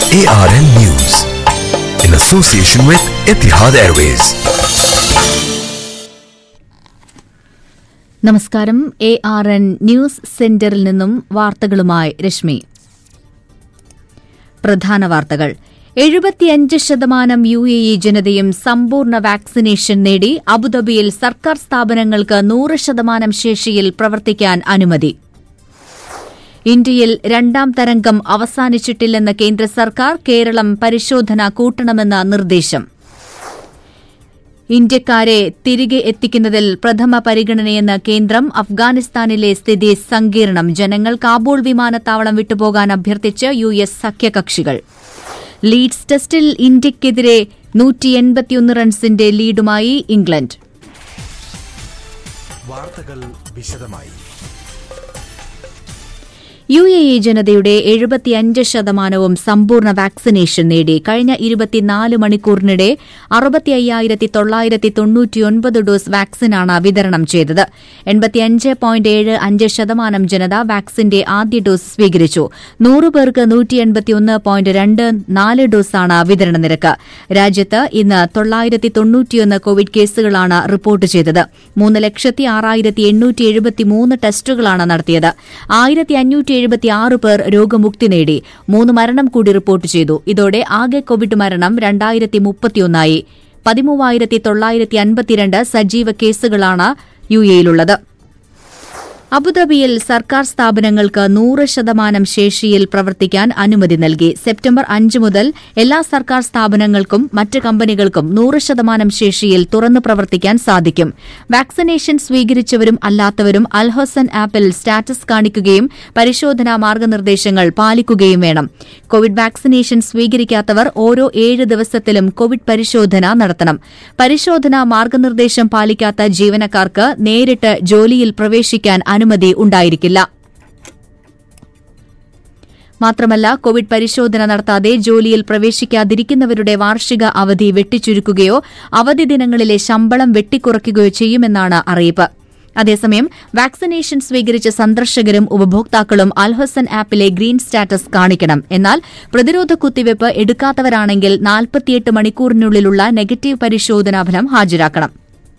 ARN News in association with Etihad Airways. നമസ്കാരം A R N news സെന്ററിൽ നിന്നും വാർത്തകളുമായി രശ്മി പ്രധാന വാർത്തകൾ എഴുപത്തിയഞ്ച് ശതമാനം യു എ ഇ ജനതയും സമ്പൂർണ്ണ വാക്സിനേഷൻ നേടി അബുദാബിയിൽ സർക്കാർ സ്ഥാപനങ്ങൾക്ക് നൂറ് ശതമാനം ശേഷിയിൽ പ്രവർത്തിക്കാൻ അനുമതി ഇന്ത്യയിൽ രണ്ടാം തരംഗം അവസാനിച്ചിട്ടില്ലെന്ന് കേന്ദ്ര സർക്കാർ കേരളം പരിശോധന കൂട്ടണമെന്ന നിർദ്ദേശം ഇന്ത്യക്കാരെ തിരികെ എത്തിക്കുന്നതിൽ പ്രഥമ പരിഗണനയെന്ന് കേന്ദ്രം അഫ്ഗാനിസ്ഥാനിലെ സ്ഥിതി സങ്കീർണം ജനങ്ങൾ കാബൂൾ വിമാനത്താവളം വിട്ടുപോകാൻ അഭ്യർത്ഥിച്ച് യു എസ് സഖ്യകക്ഷികൾ ലീഡ്സ് ടെസ്റ്റിൽ ഇന്ത്യയ്ക്കെതിരെ റൺസിന്റെ ലീഡുമായി ഇംഗ്ലണ്ട് വാർത്തകൾ വിശദമായി യു എ ഇ ജനതയുടെ എഴുപത്തിയഞ്ച് ശതമാനവും സമ്പൂർണ്ണ വാക്സിനേഷൻ നേടി കഴിഞ്ഞ ഇരുപത്തിനാല് മണിക്കൂറിനിടെ അറുപത്തി അയ്യായിരത്തി തൊള്ളായിരത്തി തൊണ്ണൂറ്റിയൊൻപത് ഡോസ് വാക്സിനാണ് വിതരണം ചെയ്തത് എൺപത്തിയഞ്ച് പോയിന്റ് ഏഴ് അഞ്ച് ശതമാനം ജനത വാക്സിന്റെ ആദ്യ ഡോസ് സ്വീകരിച്ചു നൂറ് പേർക്ക് നൂറ്റി എൺപത്തിയൊന്ന് പോയിന്റ് രണ്ട് നാല് ഡോസാണ് വിതരണ നിരക്ക് രാജ്യത്ത് ഇന്ന് തൊള്ളായിരത്തി തൊണ്ണൂറ്റിയൊന്ന് കോവിഡ് കേസുകളാണ് റിപ്പോർട്ട് ചെയ്തത് മൂന്ന് ലക്ഷത്തി ആറായിരത്തി എണ്ണൂറ്റി എഴുപത്തിമൂന്ന് ടെസ്റ്റുകളാണ് നടത്തിയത് ആയിരത്തി അഞ്ഞൂറ്റി എഴുപത്തിയാറ് പേർ രോഗമുക്തി നേടി മൂന്ന് മരണം കൂടി റിപ്പോർട്ട് ചെയ്തു ഇതോടെ ആകെ കോവിഡ് മരണം രണ്ടായിരത്തി മുപ്പത്തിയൊന്നായി പതിമൂവായിരത്തി തൊള്ളായിരത്തി അൻപത്തിരണ്ട് സജീവ കേസുകളാണ് യു എയിലുള്ളത് അബുദാബിയിൽ സർക്കാർ സ്ഥാപനങ്ങൾക്ക് നൂറ് ശതമാനം ശേഷിയിൽ പ്രവർത്തിക്കാൻ അനുമതി നൽകി സെപ്റ്റംബർ അഞ്ച് മുതൽ എല്ലാ സർക്കാർ സ്ഥാപനങ്ങൾക്കും മറ്റ് കമ്പനികൾക്കും നൂറ് ശതമാനം ശേഷിയിൽ തുറന്നു പ്രവർത്തിക്കാൻ സാധിക്കും വാക്സിനേഷൻ സ്വീകരിച്ചവരും അല്ലാത്തവരും അൽഹൊസൻ ആപ്പിൽ സ്റ്റാറ്റസ് കാണിക്കുകയും പരിശോധനാ മാർഗനിർദ്ദേശങ്ങൾ പാലിക്കുകയും വേണം കോവിഡ് വാക്സിനേഷൻ സ്വീകരിക്കാത്തവർ ഓരോ ഏഴ് ദിവസത്തിലും കോവിഡ് പരിശോധന നടത്തണം പരിശോധനാ മാർഗനിർദ്ദേശം പാലിക്കാത്ത ജീവനക്കാർക്ക് നേരിട്ട് ജോലിയിൽ പ്രവേശിക്കാൻ അനുമതി ഉണ്ടായിരിക്കില്ല മാത്രമല്ല കോവിഡ് പരിശോധന നടത്താതെ ജോലിയിൽ പ്രവേശിക്കാതിരിക്കുന്നവരുടെ വാർഷിക അവധി വെട്ടിച്ചുരുക്കുകയോ അവധി ദിനങ്ങളിലെ ശമ്പളം വെട്ടിക്കുറയ്ക്കുകയോ ചെയ്യുമെന്നാണ് അറിയിപ്പ് അതേസമയം വാക്സിനേഷൻ സ്വീകരിച്ച സന്ദർശകരും ഉപഭോക്താക്കളും അൽഹസൻ ആപ്പിലെ ഗ്രീൻ സ്റ്റാറ്റസ് കാണിക്കണം എന്നാൽ പ്രതിരോധ കുത്തിവയ്പ് എടുക്കാത്തവരാണെങ്കിൽ നാൽപ്പത്തിയെട്ട് മണിക്കൂറിനുള്ളിലുള്ള നെഗറ്റീവ് പരിശോധനാ ഫലം ഹാജരാക്കണം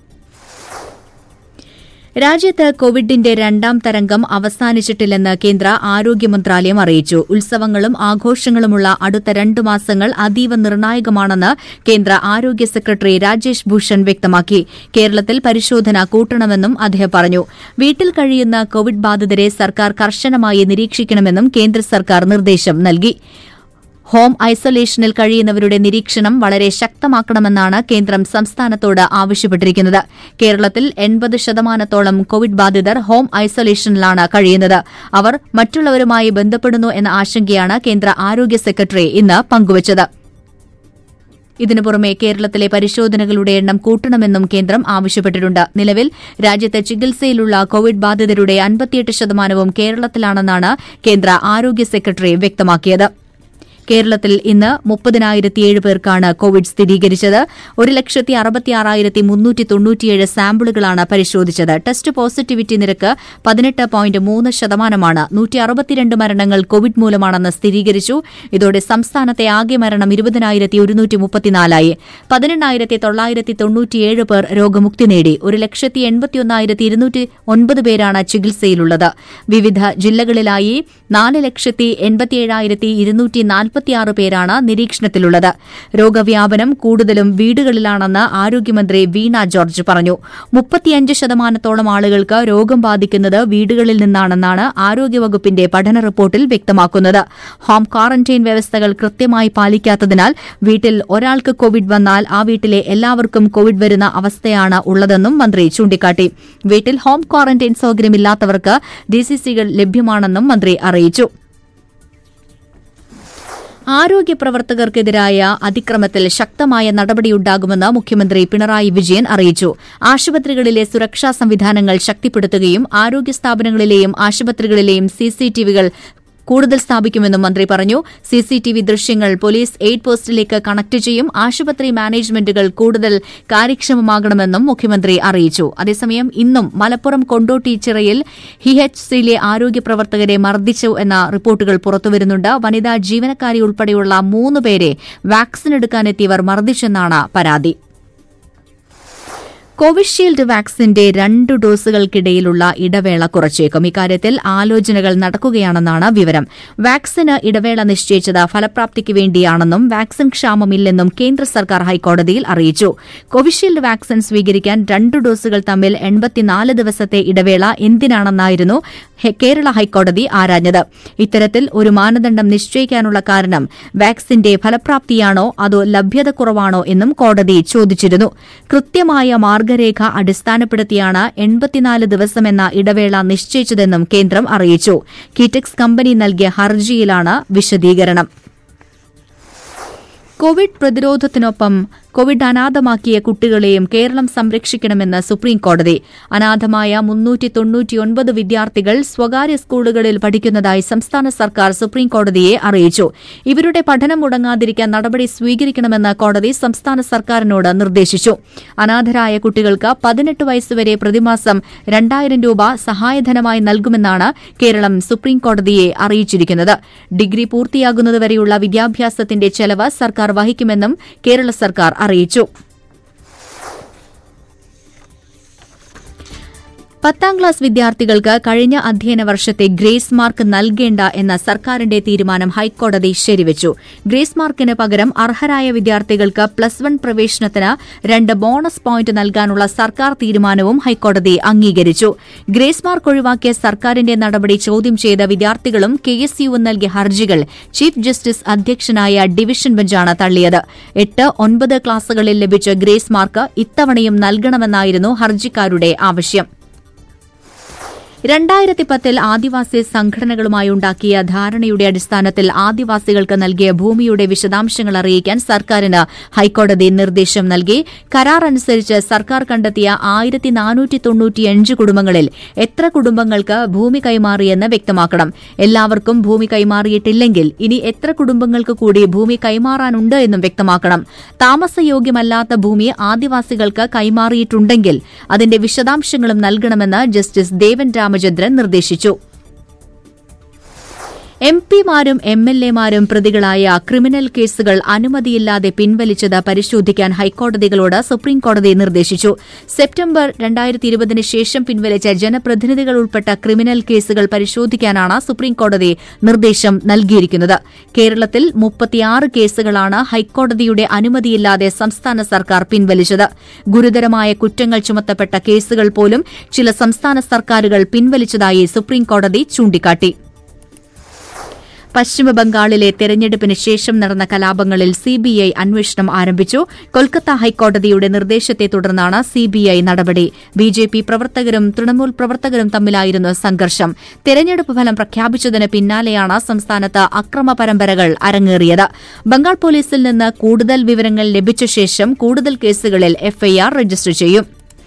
രാജ്യത്ത് കോവിഡിന്റെ രണ്ടാം തരംഗം അവസാനിച്ചിട്ടില്ലെന്ന് കേന്ദ്ര ആരോഗ്യ മന്ത്രാലയം അറിയിച്ചു ഉത്സവങ്ങളും ആഘോഷങ്ങളുമുള്ള അടുത്ത രണ്ടു മാസങ്ങൾ അതീവ നിർണായകമാണെന്ന് കേന്ദ്ര ആരോഗ്യ സെക്രട്ടറി രാജേഷ് ഭൂഷൺ വ്യക്തമാക്കി കേരളത്തിൽ പരിശോധന കൂട്ടണമെന്നും അദ്ദേഹം പറഞ്ഞു വീട്ടിൽ കഴിയുന്ന കോവിഡ് ബാധിതരെ സർക്കാർ കർശനമായി നിരീക്ഷിക്കണമെന്നും കേന്ദ്ര സർക്കാർ നിർദ്ദേശം നൽകി ഹോം ഐസൊലേഷനിൽ കഴിയുന്നവരുടെ നിരീക്ഷണം വളരെ ശക്തമാക്കണമെന്നാണ് കേന്ദ്രം സംസ്ഥാനത്തോട് ആവശ്യപ്പെട്ടിരിക്കുന്നത് കേരളത്തിൽ എൺപത് ശതമാനത്തോളം കോവിഡ് ബാധിതർ ഹോം ഐസൊലേഷനിലാണ് കഴിയുന്നത് അവർ മറ്റുള്ളവരുമായി ബന്ധപ്പെടുന്നു എന്ന ആശങ്കയാണ് കേന്ദ്ര ആരോഗ്യ സെക്രട്ടറി ഇന്ന് പങ്കുവച്ചത് ഇതിനു പുറമെ കേരളത്തിലെ പരിശോധനകളുടെ എണ്ണം കൂട്ടണമെന്നും കേന്ദ്രം ആവശ്യപ്പെട്ടിട്ടുണ്ട് നിലവിൽ രാജ്യത്ത് ചികിത്സയിലുള്ള കോവിഡ് ബാധിതരുടെ അൻപത്തിയെട്ട് ശതമാനവും കേരളത്തിലാണെന്നാണ് കേന്ദ്ര ആരോഗ്യ സെക്രട്ടറി വ്യക്തമാക്കിയത് കേരളത്തിൽ ഇന്ന് മുപ്പതിനായിരത്തിയേഴ് പേർക്കാണ് കോവിഡ് സ്ഥിരീകരിച്ചത് ഒരു ലക്ഷത്തി അറുപത്തിയാറായിരത്തി മുന്നൂറ്റി തൊണ്ണൂറ്റിയേഴ് സാമ്പിളുകളാണ് പരിശോധിച്ചത് ടെസ്റ്റ് പോസിറ്റിവിറ്റി നിരക്ക് പതിനെട്ട് പോയിന്റ് മൂന്ന് ശതമാനമാണ് നൂറ്റി അറുപത്തിരണ്ട് മരണങ്ങൾ കോവിഡ് മൂലമാണെന്ന് സ്ഥിരീകരിച്ചു ഇതോടെ സംസ്ഥാനത്തെ ആകെ മരണം ഇരുപതിനായിരത്തി ഒരുന്നൂറ്റി മുപ്പത്തിനാലായി പതിനെണ്ണായിരത്തി തൊള്ളായിരത്തി തൊണ്ണൂറ്റിയേഴ് പേർ രോഗമുക്തി നേടി ഒരു ലക്ഷത്തി എൺപത്തിയൊന്നായിരത്തി ഇരുന്നൂറ്റി ഒൻപത് പേരാണ് ചികിത്സയിലുള്ളത് വിവിധ ജില്ലകളിലായി നാല് ലക്ഷത്തി എൺപത്തിയേഴായിരത്തി ഇരുന്നൂറ്റി നാൽപ്പത്തിയാറ് പേരാണ് നിരീക്ഷണത്തിലുള്ളത് രോഗവ്യാപനം കൂടുതലും വീടുകളിലാണെന്ന് ആരോഗ്യമന്ത്രി വീണ ജോർജ് പറഞ്ഞു മുപ്പത്തിയഞ്ച് ശതമാനത്തോളം ആളുകൾക്ക് രോഗം ബാധിക്കുന്നത് വീടുകളിൽ നിന്നാണെന്നാണ് ആരോഗ്യവകുപ്പിന്റെ പഠന റിപ്പോർട്ടിൽ വ്യക്തമാക്കുന്നത് ഹോം ക്വാറന്റൈൻ വ്യവസ്ഥകൾ കൃത്യമായി പാലിക്കാത്തതിനാൽ വീട്ടിൽ ഒരാൾക്ക് കോവിഡ് വന്നാൽ ആ വീട്ടിലെ എല്ലാവർക്കും കോവിഡ് വരുന്ന അവസ്ഥയാണ് ഉള്ളതെന്നും മന്ത്രി ചൂണ്ടിക്കാട്ടി വീട്ടിൽ ഹോം ക്വാറന്റൈൻ സൌകര്യമില്ലാത്തവർക്ക് ഡിസിസികൾ ലഭ്യമാണെന്നും മന്ത്രി അറിയിച്ചു ആരോഗ്യ പ്രവർത്തകർക്കെതിരായ അതിക്രമത്തിൽ ശക്തമായ നടപടിയുണ്ടാകുമെന്ന് മുഖ്യമന്ത്രി പിണറായി വിജയൻ അറിയിച്ചു ആശുപത്രികളിലെ സുരക്ഷാ സംവിധാനങ്ങൾ ശക്തിപ്പെടുത്തുകയും ആരോഗ്യ സ്ഥാപനങ്ങളിലെയും ആശുപത്രികളിലെയും സിസിടിവികൾ കൂടുതൽ സ്ഥാപിക്കുമെന്നും മന്ത്രി പറഞ്ഞു സിസിടിവി ദൃശ്യങ്ങൾ പോലീസ് എയ്ഡ് പോസ്റ്റിലേക്ക് കണക്ട് ചെയ്യും ആശുപത്രി മാനേജ്മെന്റുകൾ കൂടുതൽ കാര്യക്ഷമമാകണമെന്നും മുഖ്യമന്ത്രി അറിയിച്ചു അതേസമയം ഇന്നും മലപ്പുറം കൊണ്ടോട്ടി ചിറയിൽ ഹിഎച്ച്സിയിലെ ആരോഗ്യ പ്രവർത്തകരെ മർദ്ദിച്ചു എന്ന റിപ്പോർട്ടുകൾ പുറത്തുവരുന്നുണ്ട് വനിതാ ജീവനക്കാരി ഉൾപ്പെടെയുള്ള മൂന്ന് പേരെ വാക്സിൻ എടുക്കാനെത്തിയവർ മർദ്ദിച്ചെന്നാണ് പരാതി കോവിഷീൽഡ് വാക്സിന്റെ രണ്ടു ഡോസുകൾക്കിടയിലുള്ള ഇടവേള കുറച്ചേക്കും ഇക്കാര്യത്തിൽ ആലോചനകൾ നടക്കുകയാണെന്നാണ് വിവരം വാക്സിന് ഇടവേള നിശ്ചയിച്ചത് ഫലപ്രാപ്തിക്ക് വേണ്ടിയാണെന്നും വാക്സിൻ ക്ഷാമമില്ലെന്നും കേന്ദ്ര സർക്കാർ ഹൈക്കോടതിയിൽ അറിയിച്ചു കോവിഷീൽഡ് വാക്സിൻ സ്വീകരിക്കാൻ രണ്ടു ഡോസുകൾ തമ്മിൽ എൺപത്തിനാല് ദിവസത്തെ ഇടവേള എന്തിനാണെന്നായിരുന്നു കേരള ഹൈക്കോടതി ആരാഞ്ഞത് ഇത്തരത്തിൽ ഒരു മാനദണ്ഡം നിശ്ചയിക്കാനുള്ള കാരണം വാക്സിന്റെ ഫലപ്രാപ്തിയാണോ അതോ ലഭ്യത കുറവാണോ എന്നും കോടതി ചോദിച്ചിരുന്നു കൃത്യമായ മാർഗരേഖ അടിസ്ഥാനപ്പെടുത്തിയാണ് എൺപത്തിനാല് ദിവസമെന്ന ഇടവേള നിശ്ചയിച്ചതെന്നും കേന്ദ്രം അറിയിച്ചു കിറ്റക്സ് കമ്പനി നൽകിയ ഹർജിയിലാണ് വിശദീകരണം കോവിഡ് പ്രതിരോധത്തിനൊപ്പം കോവിഡ് അനാഥമാക്കിയ കുട്ടികളെയും കേരളം സംരക്ഷിക്കണമെന്ന് സുപ്രീംകോടതി അനാഥമായ മുന്നൂറ്റി തൊണ്ണൂറ്റിയൊൻപത് വിദ്യാർത്ഥികൾ സ്വകാര്യ സ്കൂളുകളിൽ പഠിക്കുന്നതായി സംസ്ഥാന സർക്കാർ സുപ്രീംകോടതിയെ അറിയിച്ചു ഇവരുടെ പഠനം മുടങ്ങാതിരിക്കാൻ നടപടി സ്വീകരിക്കണമെന്ന് കോടതി സംസ്ഥാന സർക്കാരിനോട് നിർദ്ദേശിച്ചു അനാഥരായ കുട്ടികൾക്ക് പതിനെട്ട് വയസ്സുവരെ പ്രതിമാസം രണ്ടായിരം രൂപ സഹായധനമായി നൽകുമെന്നാണ് കേരളം സുപ്രീംകോടതിയെ അറിയിച്ചിരിക്കുന്നത് ഡിഗ്രി പൂർത്തിയാകുന്നതുവരെയുള്ള വിദ്യാഭ്യാസത്തിന്റെ ചെലവ് സർക്കാർ വഹിക്കുമെന്നും കേരള സർക്കാർ അറിയിച്ചു പത്താം ക്ലാസ് വിദ്യാർത്ഥികൾക്ക് കഴിഞ്ഞ അധ്യയന വർഷത്തെ ഗ്രേസ് മാർക്ക് നൽകേണ്ട എന്ന സർക്കാരിന്റെ തീരുമാനം ഹൈക്കോടതി ശരിവച്ചു ഗ്രേസ് മാർക്കിന് പകരം അർഹരായ വിദ്യാർത്ഥികൾക്ക് പ്ലസ് വൺ പ്രവേശനത്തിന് രണ്ട് ബോണസ് പോയിന്റ് നൽകാനുള്ള സർക്കാർ തീരുമാനവും ഹൈക്കോടതി അംഗീകരിച്ചു ഗ്രേസ് മാർക്ക് ഒഴിവാക്കിയ സർക്കാരിന്റെ നടപടി ചോദ്യം ചെയ്ത വിദ്യാർത്ഥികളും കെ എസ് യുവും നൽകിയ ഹർജികൾ ചീഫ് ജസ്റ്റിസ് അധ്യക്ഷനായ ഡിവിഷൻ ബെഞ്ചാണ് തള്ളിയത് എട്ട് ഒൻപത് ക്ലാസുകളിൽ ലഭിച്ച ഗ്രേസ് മാർക്ക് ഇത്തവണയും നൽകണമെന്നായിരുന്നു ഹർജിക്കാരുടെ ആവശ്യം രണ്ടായിരത്തി പത്തിൽ ആദിവാസി സംഘടനകളുമായി ഉണ്ടാക്കിയ ധാരണയുടെ അടിസ്ഥാനത്തിൽ ആദിവാസികൾക്ക് നൽകിയ ഭൂമിയുടെ വിശദാംശങ്ങൾ അറിയിക്കാൻ സർക്കാരിന് ഹൈക്കോടതി നിർദ്ദേശം നൽകി കരാർ അനുസരിച്ച് സർക്കാർ കണ്ടെത്തിയ ആയിരത്തി നാനൂറ്റി തൊണ്ണൂറ്റിയഞ്ച് കുടുംബങ്ങളിൽ എത്ര കുടുംബങ്ങൾക്ക് ഭൂമി കൈമാറിയെന്ന് വ്യക്തമാക്കണം എല്ലാവർക്കും ഭൂമി കൈമാറിയിട്ടില്ലെങ്കിൽ ഇനി എത്ര കുടുംബങ്ങൾക്ക് കൂടി ഭൂമി കൈമാറാനുണ്ട് എന്നും വ്യക്തമാക്കണം താമസയോഗ്യമല്ലാത്ത ഭൂമി ആദിവാസികൾക്ക് കൈമാറിയിട്ടുണ്ടെങ്കിൽ അതിന്റെ വിശദാംശങ്ങളും നൽകണമെന്ന് ജസ്റ്റിസ് ദേവൻ രാമചന്ദ്രൻ നിർദ്ദേശിച്ചു എം പിമാരും എം എൽ എമാരും പ്രതികളായ ക്രിമിനൽ കേസുകൾ അനുമതിയില്ലാതെ പിൻവലിച്ചത് പരിശോധിക്കാൻ ഹൈക്കോടതികളോട് സുപ്രീംകോടതി നിർദ്ദേശിച്ചു സെപ്റ്റംബർ രണ്ടായിരത്തി ഇരുപതിന് ശേഷം പിൻവലിച്ച ജനപ്രതിനിധികൾ ഉൾപ്പെട്ട ക്രിമിനൽ കേസുകൾ പരിശോധിക്കാനാണ് സുപ്രീംകോടതി നിർദ്ദേശം നൽകിയിരിക്കുന്നത് കേരളത്തിൽ മുപ്പത്തിയാറ് കേസുകളാണ് ഹൈക്കോടതിയുടെ അനുമതിയില്ലാതെ സംസ്ഥാന സർക്കാർ പിൻവലിച്ചത് ഗുരുതരമായ കുറ്റങ്ങൾ ചുമത്തപ്പെട്ട കേസുകൾ പോലും ചില സംസ്ഥാന സർക്കാരുകൾ പിൻവലിച്ചതായി സുപ്രീംകോടതി ചൂണ്ടിക്കാട്ടി പശ്ചിമബംഗാളിലെ തെരഞ്ഞെടുപ്പിന് ശേഷം നടന്ന കലാപങ്ങളിൽ സിബിഐ അന്വേഷണം ആരംഭിച്ചു കൊൽക്കത്ത ഹൈക്കോടതിയുടെ നിർദ്ദേശത്തെ തുടർന്നാണ് സിബിഐ നടപടി ബിജെപി പ്രവർത്തകരും തൃണമൂൽ പ്രവർത്തകരും തമ്മിലായിരുന്നു സംഘർഷം തെരഞ്ഞെടുപ്പ് ഫലം പ്രഖ്യാപിച്ചതിന് പിന്നാലെയാണ് സംസ്ഥാനത്ത് അക്രമ പരമ്പരകൾ അരങ്ങേറിയത് ബംഗാൾ പോലീസിൽ നിന്ന് കൂടുതൽ വിവരങ്ങൾ ലഭിച്ച ശേഷം കൂടുതൽ കേസുകളിൽ എഫ്ഐആർ രജിസ്റ്റർ ചെയ്യും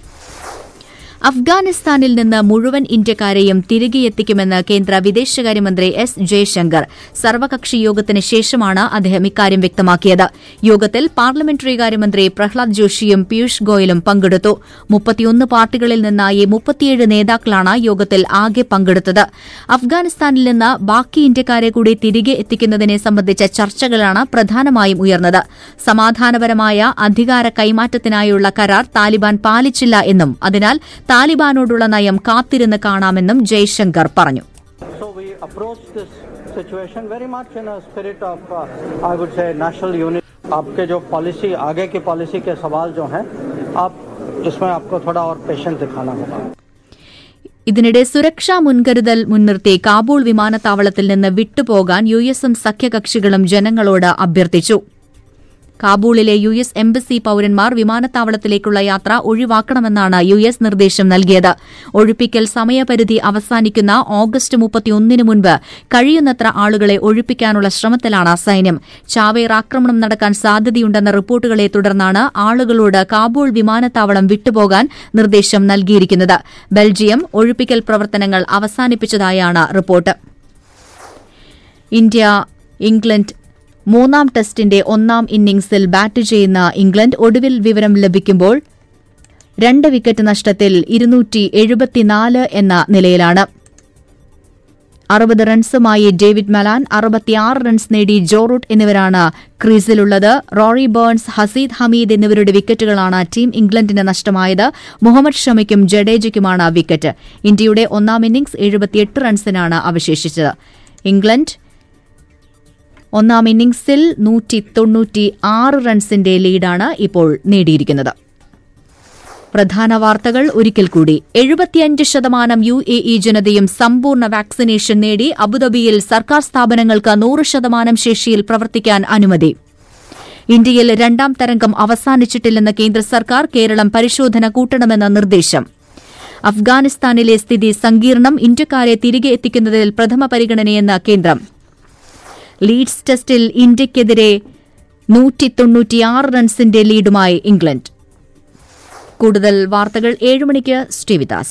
അഫ്ഗാനിസ്ഥാനിൽ നിന്ന് മുഴുവൻ ഇന്ത്യക്കാരെയും തിരികെ എത്തിക്കുമെന്ന് കേന്ദ്ര വിദേശകാര്യമന്ത്രി എസ് ജയശങ്കർ സർവകക്ഷി യോഗത്തിന് ശേഷമാണ് അദ്ദേഹം ഇക്കാര്യം വ്യക്തമാക്കിയത് യോഗത്തിൽ പാർലമെന്ററി കാര്യമന്ത്രി പ്രഹ്ലാദ് ജോഷിയും പീയൂഷ് ഗോയലും പങ്കെടുത്തു മുപ്പത്തിയൊന്ന് പാർട്ടികളിൽ നിന്നായി മുപ്പത്തിയേഴ് നേതാക്കളാണ് യോഗത്തിൽ ആകെ പങ്കെടുത്തത് അഫ്ഗാനിസ്ഥാനിൽ നിന്ന് ബാക്കി ഇന്ത്യക്കാരെ കൂടി തിരികെ എത്തിക്കുന്നതിനെ സംബന്ധിച്ച ചർച്ചകളാണ് പ്രധാനമായും ഉയർന്നത് സമാധാനപരമായ അധികാര കൈമാറ്റത്തിനായുള്ള കരാർ താലിബാൻ പാലിച്ചില്ല എന്നും അതിനാൽ താലിബാനോടുള്ള നയം കാത്തിരുന്ന് കാണാമെന്നും ജയ്ശങ്കർ പറഞ്ഞു So we approach this situation very much in a spirit of, uh, I would say, national unity. आपके जो पॉलिसी आगे की पॉलिसी के सवाल जो हैं आप इसमें आपको थोड़ा और पेशेंस दिखाना होगा ഇതിനിടെ സുരക്ഷാ മുൻകരുതൽ മുൻനിർത്തി കാബൂൾ വിമാനത്താവളത്തിൽ നിന്ന് വിട്ടുപോകാൻ യു എസും സഖ്യകക്ഷികളും ജനങ്ങളോട് അഭ്യർത്ഥിച്ചു കാബൂളിലെ യു എസ് എംബസി പൌരന്മാർ വിമാനത്താവളത്തിലേക്കുള്ള യാത്ര ഒഴിവാക്കണമെന്നാണ് യു എസ് നിർദ്ദേശം നൽകിയത് ഒഴിപ്പിക്കൽ സമയപരിധി അവസാനിക്കുന്ന ഓഗസ്റ്റ് മുപ്പത്തിയൊന്നിന് മുൻപ് കഴിയുന്നത്ര ആളുകളെ ഒഴിപ്പിക്കാനുള്ള ശ്രമത്തിലാണ് സൈന്യം ചാവേർ ആക്രമണം നടക്കാൻ സാധ്യതയുണ്ടെന്ന റിപ്പോർട്ടുകളെ തുടർന്നാണ് ആളുകളോട് കാബൂൾ വിമാനത്താവളം വിട്ടുപോകാൻ നിർദ്ദേശം നൽകിയിരിക്കുന്നത് ബെൽജിയം ഒഴിപ്പിക്കൽ പ്രവർത്തനങ്ങൾ അവസാനിപ്പിച്ചതായാണ് റിപ്പോർട്ട് ഇന്ത്യ ഇംഗ്ലണ്ട് മൂന്നാം ടെസ്റ്റിന്റെ ഒന്നാം ഇന്നിംഗ്സിൽ ബാറ്റ് ചെയ്യുന്ന ഇംഗ്ലണ്ട് ഒടുവിൽ വിവരം ലഭിക്കുമ്പോൾ രണ്ട് വിക്കറ്റ് നഷ്ടത്തിൽ ഇരുന്നൂറ്റി എഴുപത്തിനാല് എന്ന നിലയിലാണ് അറുപത് റൺസുമായി ഡേവിഡ് മലാൻ അറുപത്തിയാറ് റൺസ് നേടി ജോറൂട്ട് എന്നിവരാണ് ക്രീസിലുള്ളത് റോറി ബേൺസ് ഹസീദ് ഹമീദ് എന്നിവരുടെ വിക്കറ്റുകളാണ് ടീം ഇംഗ്ലണ്ടിന് നഷ്ടമായത് മുഹമ്മദ് ഷമിക്കും ജഡേജയ്ക്കുമാണ് വിക്കറ്റ് ഇന്ത്യയുടെ ഒന്നാം ഇന്നിംഗ്സ് എഴുപത്തിയെട്ട് റൺസിനാണ് അവശേഷിച്ചത് ഇംഗ്ലണ്ട് ഒന്നാം ഇന്നിംഗ്സിൽ നൂറ്റി തൊണ്ണൂറ്റി ആറ് റൺസിന്റെ ലീഡാണ് ഇപ്പോൾ നേടിയിരിക്കുന്നത് പ്രധാന വാർത്തകൾ ഒരിക്കൽ കൂടി എഴുപത്തിയഞ്ച് ശതമാനം യു എ ഇ ജനതയും സമ്പൂർണ്ണ വാക്സിനേഷൻ നേടി അബുദാബിയിൽ സർക്കാർ സ്ഥാപനങ്ങൾക്ക് നൂറ് ശതമാനം ശേഷിയിൽ പ്രവർത്തിക്കാൻ അനുമതി ഇന്ത്യയിൽ രണ്ടാം തരംഗം അവസാനിച്ചിട്ടില്ലെന്ന് കേന്ദ്ര സർക്കാർ കേരളം പരിശോധന കൂട്ടണമെന്ന നിർദ്ദേശം അഫ്ഗാനിസ്ഥാനിലെ സ്ഥിതി സങ്കീർണം ഇന്ത്യക്കാരെ തിരികെ എത്തിക്കുന്നതിൽ പ്രഥമ പരിഗണനയെന്ന് കേന്ദ്രം ലീഡ്സ് ടെസ്റ്റിൽ ഇന്ത്യയ്ക്കെതിരെ നൂറ്റി തൊണ്ണൂറ്റിയാറ് റൺസിന്റെ ലീഡുമായി ഇംഗ്ലണ്ട് കൂടുതൽ വാർത്തകൾ ഏഴുമണിക്ക് ശ്രീവിദാസ്